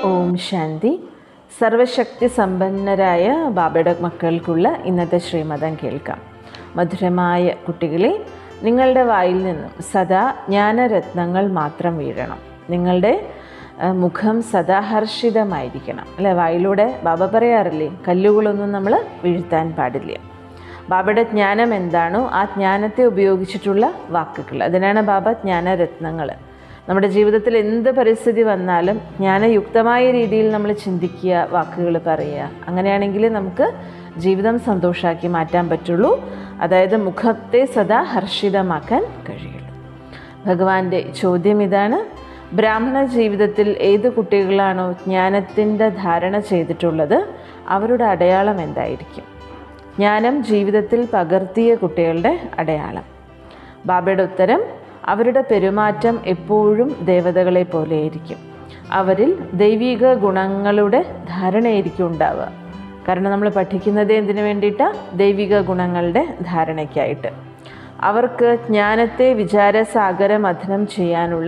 ഓം ശാന്തി സർവശക്തി സമ്പന്നരായ ബാബയുടെ മക്കൾക്കുള്ള ഇന്നത്തെ ശ്രീമതം കേൾക്കാം മധുരമായ കുട്ടികളെ നിങ്ങളുടെ വായിൽ നിന്നും സദാ ജ്ഞാനരത്നങ്ങൾ മാത്രം വീഴണം നിങ്ങളുടെ ആ, മുഖം സദാ ഹർഷിതമായിരിക്കണം അല്ലെ വായിലൂടെ ബാബ പറയാറില്ലേ കല്ലുകളൊന്നും നമ്മൾ വീഴ്ത്താൻ പാടില്ല ബാബയുടെ ജ്ഞാനം എന്താണോ ആ ജ്ഞാനത്തെ ഉപയോഗിച്ചിട്ടുള്ള വാക്കുകൾ അതിനാണ് ബാബ ജ്ഞാനരത്നങ്ങൾ നമ്മുടെ ജീവിതത്തിൽ എന്ത് പരിസ്ഥിതി വന്നാലും ജ്ഞാനയുക്തമായ രീതിയിൽ നമ്മൾ ചിന്തിക്കുക വാക്കുകൾ പറയുക അങ്ങനെയാണെങ്കിൽ നമുക്ക് ജീവിതം സന്തോഷമാക്കി മാറ്റാൻ പറ്റുള്ളൂ അതായത് മുഖത്തെ സദാ ഹർഷിതമാക്കാൻ കഴിയുള്ളൂ ഭഗവാന്റെ ചോദ്യം ഇതാണ് ബ്രാഹ്മണ ജീവിതത്തിൽ ഏത് കുട്ടികളാണോ ജ്ഞാനത്തിൻ്റെ ധാരണ ചെയ്തിട്ടുള്ളത് അവരുടെ അടയാളം എന്തായിരിക്കും ജ്ഞാനം ജീവിതത്തിൽ പകർത്തിയ കുട്ടികളുടെ അടയാളം ബാബയുടെ ഉത്തരം അവരുടെ പെരുമാറ്റം എപ്പോഴും ദേവതകളെ പോലെയായിരിക്കും അവരിൽ ദൈവിക ഗുണങ്ങളുടെ ധാരണയായിരിക്കും ഉണ്ടാവുക കാരണം നമ്മൾ പഠിക്കുന്നത് എന്തിനു വേണ്ടിയിട്ടാണ് ദൈവിക ഗുണങ്ങളുടെ ധാരണയ്ക്കായിട്ട് അവർക്ക് ജ്ഞാനത്തെ വിചാരസാഗര മഥനം ചെയ്യാനുള്ള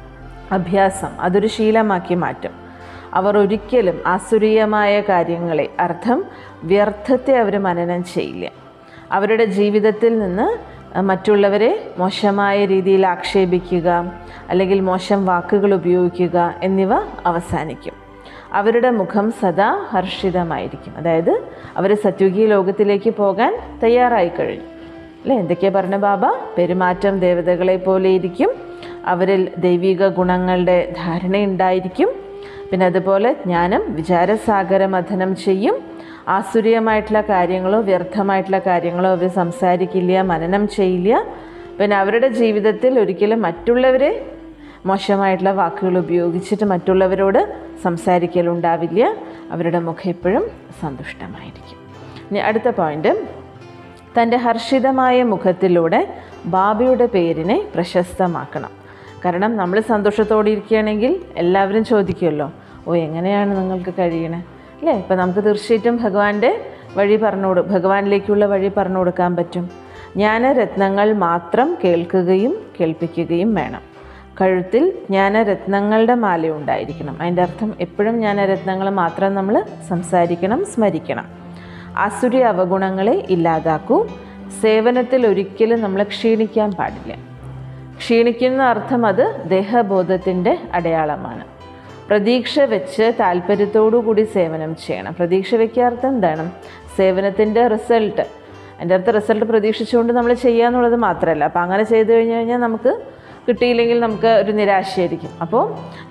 അഭ്യാസം അതൊരു ശീലമാക്കി മാറ്റും അവർ ഒരിക്കലും ആസുരീയമായ കാര്യങ്ങളെ അർത്ഥം വ്യർത്ഥത്തെ അവർ മനനം ചെയ്യില്ല അവരുടെ ജീവിതത്തിൽ നിന്ന് മറ്റുള്ളവരെ മോശമായ രീതിയിൽ ആക്ഷേപിക്കുക അല്ലെങ്കിൽ മോശം വാക്കുകൾ ഉപയോഗിക്കുക എന്നിവ അവസാനിക്കും അവരുടെ മുഖം സദാ ഹർഷിതമായിരിക്കും അതായത് അവർ സത്യുഗീ ലോകത്തിലേക്ക് പോകാൻ തയ്യാറായി കഴിഞ്ഞു അല്ലേ എന്തൊക്കെയാ പറഞ്ഞ ബാബ പെരുമാറ്റം ദേവതകളെ പോലെ ഇരിക്കും അവരിൽ ദൈവിക ഗുണങ്ങളുടെ ധാരണയുണ്ടായിരിക്കും പിന്നെ അതുപോലെ ജ്ഞാനം വിചാരസാഗര മഥനം ചെയ്യും ആസുരീയമായിട്ടുള്ള കാര്യങ്ങളോ വ്യർത്ഥമായിട്ടുള്ള കാര്യങ്ങളോ അവർ സംസാരിക്കില്ല മനനം ചെയ്യില്ല പിന്നെ അവരുടെ ജീവിതത്തിൽ ഒരിക്കലും മറ്റുള്ളവരെ മോശമായിട്ടുള്ള വാക്കുകൾ ഉപയോഗിച്ചിട്ട് മറ്റുള്ളവരോട് സംസാരിക്കലുണ്ടാവില്ല അവരുടെ മുഖം എപ്പോഴും സന്തുഷ്ടമായിരിക്കും ഇനി അടുത്ത പോയിന്റ് തൻ്റെ ഹർഷിതമായ മുഖത്തിലൂടെ ബാബയുടെ പേരിനെ പ്രശസ്തമാക്കണം കാരണം നമ്മൾ സന്തോഷത്തോടെ ഇരിക്കുകയാണെങ്കിൽ എല്ലാവരും ചോദിക്കുമല്ലോ ഓ എങ്ങനെയാണ് നിങ്ങൾക്ക് കഴിയണേ അല്ലേ ഇപ്പം നമുക്ക് തീർച്ചയായിട്ടും ഭഗവാന്റെ വഴി പറഞ്ഞു കൊടു ഭഗവാനിലേക്കുള്ള വഴി പറഞ്ഞു കൊടുക്കാൻ പറ്റും ജ്ഞാനരത്നങ്ങൾ മാത്രം കേൾക്കുകയും കേൾപ്പിക്കുകയും വേണം കഴുത്തിൽ ജ്ഞാനരത്നങ്ങളുടെ മാല ഉണ്ടായിരിക്കണം അതിൻ്റെ അർത്ഥം എപ്പോഴും ജ്ഞാനരത്നങ്ങൾ മാത്രം നമ്മൾ സംസാരിക്കണം സ്മരിക്കണം ആസുരി അവഗുണങ്ങളെ ഇല്ലാതാക്കൂ സേവനത്തിൽ ഒരിക്കലും നമ്മൾ ക്ഷീണിക്കാൻ പാടില്ല ക്ഷീണിക്കുന്ന അർത്ഥം അത് ദേഹബോധത്തിൻ്റെ അടയാളമാണ് പ്രതീക്ഷ വെച്ച് താല്പര്യത്തോടു കൂടി സേവനം ചെയ്യണം പ്രതീക്ഷ വയ്ക്കുക അർത്ഥം എന്താണ് സേവനത്തിൻ്റെ റിസൾട്ട് അതിൻ്റെ അർത്ഥം റിസൾട്ട് പ്രതീക്ഷിച്ചുകൊണ്ട് നമ്മൾ ചെയ്യുക എന്നുള്ളത് മാത്രമല്ല അപ്പോൾ അങ്ങനെ ചെയ്തു കഴിഞ്ഞു കഴിഞ്ഞാൽ നമുക്ക് കിട്ടിയില്ലെങ്കിൽ നമുക്ക് ഒരു നിരാശയായിരിക്കും അപ്പോൾ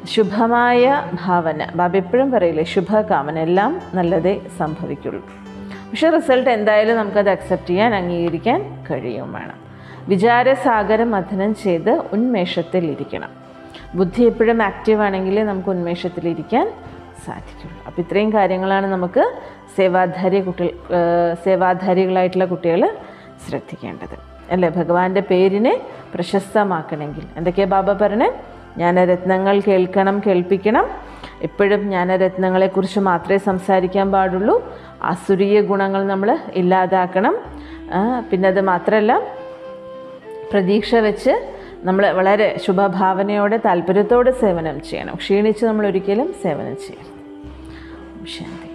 ശുഭമായ ഭാവന ബാബ എപ്പോഴും പറയില്ലേ ശുഭകാമന എല്ലാം നല്ലതേ സംഭവിക്കുള്ളൂ പക്ഷേ റിസൾട്ട് എന്തായാലും നമുക്കത് അക്സെപ്റ്റ് ചെയ്യാൻ അംഗീകരിക്കാൻ കഴിയും വേണം വിചാരസാഗരം മഥനം ചെയ്ത് ഉന്മേഷത്തിൽ ഇരിക്കണം ബുദ്ധി എപ്പോഴും ആക്റ്റീവ് ആണെങ്കിൽ നമുക്ക് ഉന്മേഷത്തിലിരിക്കാൻ സാധിക്കുള്ളൂ അപ്പോൾ ഇത്രയും കാര്യങ്ങളാണ് നമുക്ക് സേവാധാരി കുട്ടികൾ സേവാധാരികളായിട്ടുള്ള കുട്ടികൾ ശ്രദ്ധിക്കേണ്ടത് അല്ലേ ഭഗവാന്റെ പേരിനെ പ്രശസ്തമാക്കണമെങ്കിൽ എന്തൊക്കെയാ ബാബ പറഞ്ഞേ ജ്ഞാനരത്നങ്ങൾ കേൾക്കണം കേൾപ്പിക്കണം എപ്പോഴും ജ്ഞാനരത്നങ്ങളെക്കുറിച്ച് മാത്രമേ സംസാരിക്കാൻ പാടുള്ളൂ അസുരീയ ഗുണങ്ങൾ നമ്മൾ ഇല്ലാതാക്കണം ആ, പിന്നെ അത് മാത്രമല്ല പ്രതീക്ഷ വെച്ച് നമ്മൾ വളരെ ശുഭഭാവനയോടെ താല്പര്യത്തോടെ സേവനം ചെയ്യണം ക്ഷീണിച്ച് നമ്മൾ ഒരിക്കലും സേവനം ചെയ്യരുത് ശാന്തി